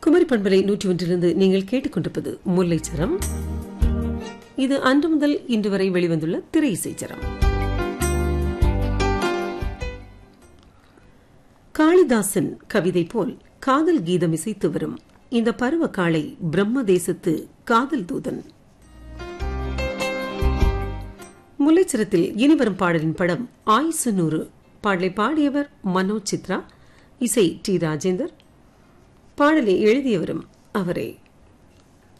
குமரி பண்பலை நூற்றி ஒன்றிலிருந்து நீங்கள் கேட்டுக்கொண்டிருப்பது முல்லைச்சரம் இது அன்று முதல் இன்று வரை வெளிவந்துள்ள திரை இசைச்சரம் காளிதாசன் கவிதை போல் காதல் கீதம் இசைத்து வரும் இந்த பருவ காலை பிரம்ம தேசத்து காதல் தூதன் முல்லைச்சரத்தில் இனிவரும் பாடலின் படம் ஆயுசு நூறு பாடலை பாடியவர் மனோஜ் சித்ரா இசை டி ராஜேந்தர் பாடலை எழுதியவரும் அவரே